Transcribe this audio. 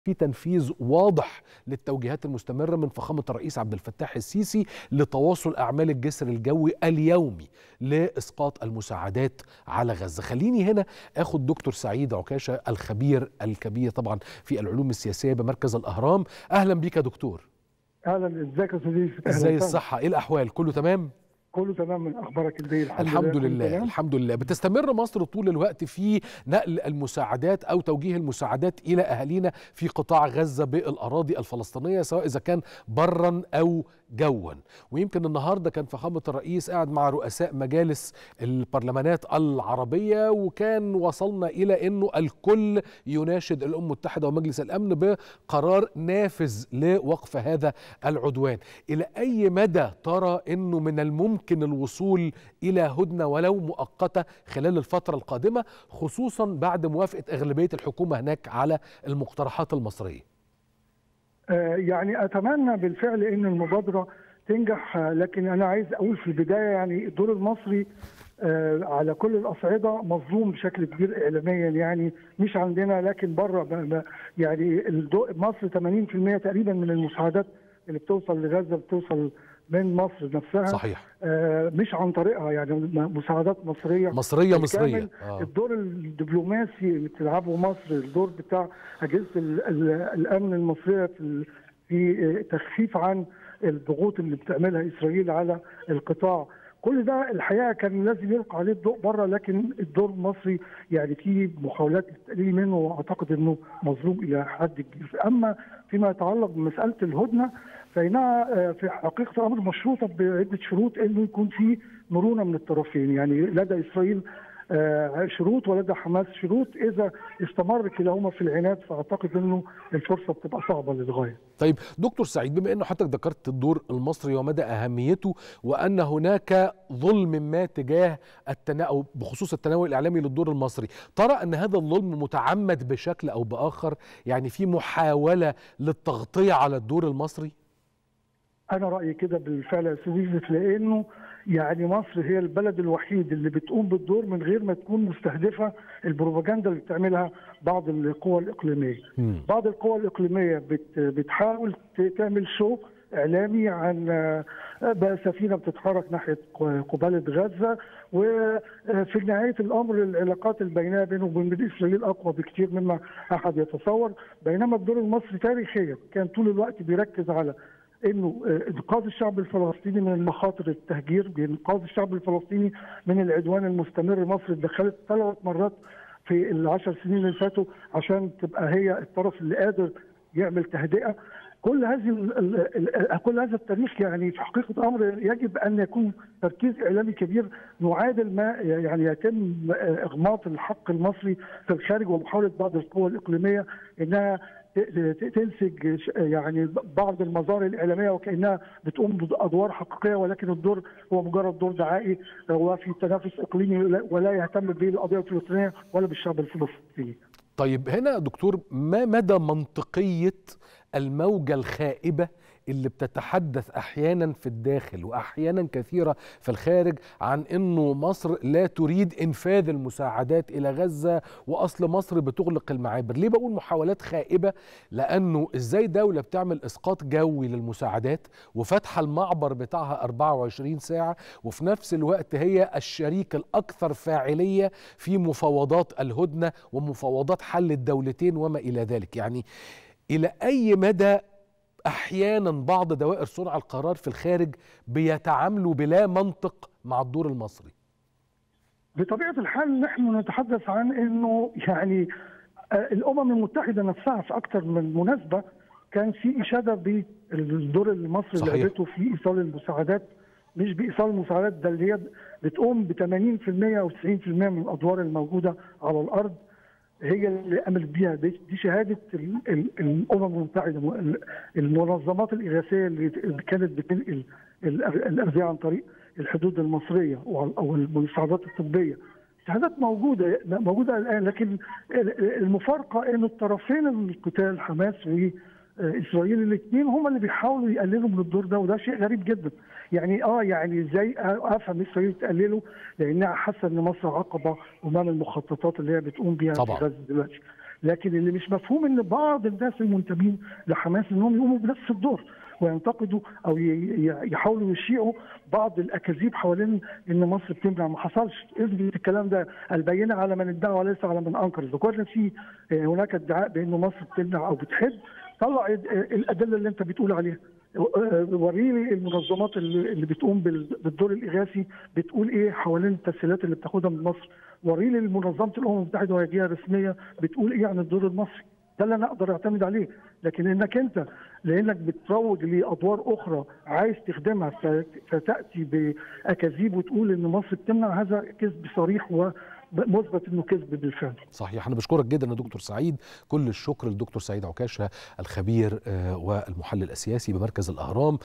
في تنفيذ واضح للتوجيهات المستمره من فخامه الرئيس عبد الفتاح السيسي لتواصل اعمال الجسر الجوي اليومي لاسقاط المساعدات على غزه. خليني هنا اخد دكتور سعيد عكاشه الخبير الكبير طبعا في العلوم السياسيه بمركز الاهرام. اهلا بيك يا دكتور. اهلا ازيك يا استاذ ازاي الصحه؟ ايه الاحوال؟ كله تمام؟ كله تمام من اخبارك البيه الحمد, الحمد لله, لله الحمد لله بتستمر مصر طول الوقت في نقل المساعدات او توجيه المساعدات الى اهالينا في قطاع غزه بالاراضي الفلسطينيه سواء اذا كان برا او جوا ويمكن النهارده كان فخامه الرئيس قاعد مع رؤساء مجالس البرلمانات العربيه وكان وصلنا الى انه الكل يناشد الامم المتحده ومجلس الامن بقرار نافذ لوقف هذا العدوان الى اي مدى ترى انه من الممكن الوصول الى هدنه ولو مؤقته خلال الفتره القادمه خصوصا بعد موافقه اغلبيه الحكومه هناك على المقترحات المصريه يعني اتمنى بالفعل ان المبادره تنجح لكن انا عايز اقول في البدايه يعني الدور المصري على كل الاصعده مظلوم بشكل كبير اعلاميا يعني مش عندنا لكن بره يعني مصر 80% تقريبا من المساعدات اللي بتوصل لغزه بتوصل من مصر نفسها صحيح آه مش عن طريقها يعني مساعدات مصريه مصريه مصريه آه. الدور الدبلوماسي اللي بتلعبه مصر الدور بتاع اجهزه الامن المصريه في في تخفيف عن الضغوط اللي بتعملها اسرائيل على القطاع كل ده الحقيقه كان لازم يلقى عليه الضوء بره لكن الدور المصري يعني في محاولات للتقليل منه واعتقد انه مظلوم الى حد كبير اما فيما يتعلق بمساله الهدنه فانها في حقيقه الامر مشروطه بعده شروط انه يكون في مرونه من الطرفين يعني لدى اسرائيل شروط ولدى حماس شروط اذا استمر كلاهما في العناد فاعتقد انه الفرصه بتبقى صعبه للغايه. طيب دكتور سعيد بما انه حضرتك ذكرت الدور المصري ومدى اهميته وان هناك ظلم ما تجاه التناول بخصوص التناول الاعلامي للدور المصري، ترى ان هذا الظلم متعمد بشكل او باخر؟ يعني في محاوله للتغطيه على الدور المصري؟ انا رايي كده بالفعل يا استاذ يوسف لانه يعني مصر هي البلد الوحيد اللي بتقوم بالدور من غير ما تكون مستهدفه البروباجندا اللي بتعملها بعض القوى الاقليميه. م. بعض القوى الاقليميه بت بتحاول تعمل شو اعلامي عن سفينه بتتحرك ناحيه قباله غزه وفي نهايه الامر العلاقات البينيه بينه وبين اسرائيل اقوى بكثير مما احد يتصور بينما الدور المصري تاريخيا كان طول الوقت بيركز على انه انقاذ الشعب الفلسطيني من المخاطر التهجير بانقاذ الشعب الفلسطيني من العدوان المستمر مصر دخلت ثلاث مرات في العشر سنين اللي فاتوا عشان تبقى هي الطرف اللي قادر يعمل تهدئه كل هذه كل هذا التاريخ يعني في حقيقه الامر يجب ان يكون تركيز اعلامي كبير نعادل ما يعني يتم اغماط الحق المصري في الخارج ومحاوله بعض القوى الاقليميه انها تنسج يعني بعض المظاهر الاعلاميه وكانها بتقوم بادوار حقيقيه ولكن الدور هو مجرد دور دعائي وفي تنافس اقليمي ولا يهتم به القضيه الفلسطينيه ولا بالشعب الفلسطيني. طيب هنا دكتور ما مدى منطقيه الموجه الخائبه اللي بتتحدث احيانا في الداخل واحيانا كثيره في الخارج عن انه مصر لا تريد انفاذ المساعدات الى غزه واصل مصر بتغلق المعابر، ليه بقول محاولات خائبه؟ لانه ازاي دوله بتعمل اسقاط جوي للمساعدات وفاتحه المعبر بتاعها 24 ساعه وفي نفس الوقت هي الشريك الاكثر فاعليه في مفاوضات الهدنه ومفاوضات حل الدولتين وما الى ذلك، يعني الى اي مدى احيانا بعض دوائر صنع القرار في الخارج بيتعاملوا بلا منطق مع الدور المصري بطبيعه الحال نحن نتحدث عن انه يعني الامم المتحده نفسها في اكثر من مناسبه كان في اشاده بالدور المصري اللي لعبته في ايصال المساعدات مش بايصال المساعدات ده اللي هي بتقوم ب 80% او 90% من الادوار الموجوده على الارض هي اللي قامت بيها دي, دي شهاده الامم المتحده المنظمات الاغاثيه اللي كانت بتنقل الاغذيه عن طريق الحدود المصريه او المساعدات الطبيه شهادات موجوده موجوده الان لكن المفارقه ان الطرفين القتال حماس واسرائيل الاثنين هم اللي بيحاولوا يقللوا من الدور ده وده شيء غريب جدا يعني اه يعني ازاي افهم اسرائيل تقلله لانها حاسه ان مصر عقبه امام المخططات اللي هي بتقوم بيها طبعا. في غزه دلوقتي لكن اللي مش مفهوم ان بعض الناس المنتمين لحماس انهم يقوموا بنفس الدور وينتقدوا او يحاولوا يشيعوا بعض الاكاذيب حوالين ان مصر بتمنع ما حصلش اثبت الكلام ده البينه على من ادعى وليس على من انكر اذا كان في هناك ادعاء بان مصر بتمنع او بتحد طلع الادله اللي انت بتقول عليها وريني المنظمات اللي بتقوم بالدور الاغاثي بتقول ايه حوالين التسهيلات اللي بتاخدها من مصر وريني منظمه الامم المتحده وهي جهه رسميه بتقول ايه عن الدور المصري ده اللي انا اقدر اعتمد عليه لكن انك انت لانك بتروج لادوار اخرى عايز تخدمها فتاتي باكاذيب وتقول ان مصر بتمنع هذا كذب صريح و مثبت انه كذب بالفعل. صحيح انا بشكرك جدا يا دكتور سعيد كل الشكر للدكتور سعيد عكاشه الخبير والمحلل السياسي بمركز الاهرام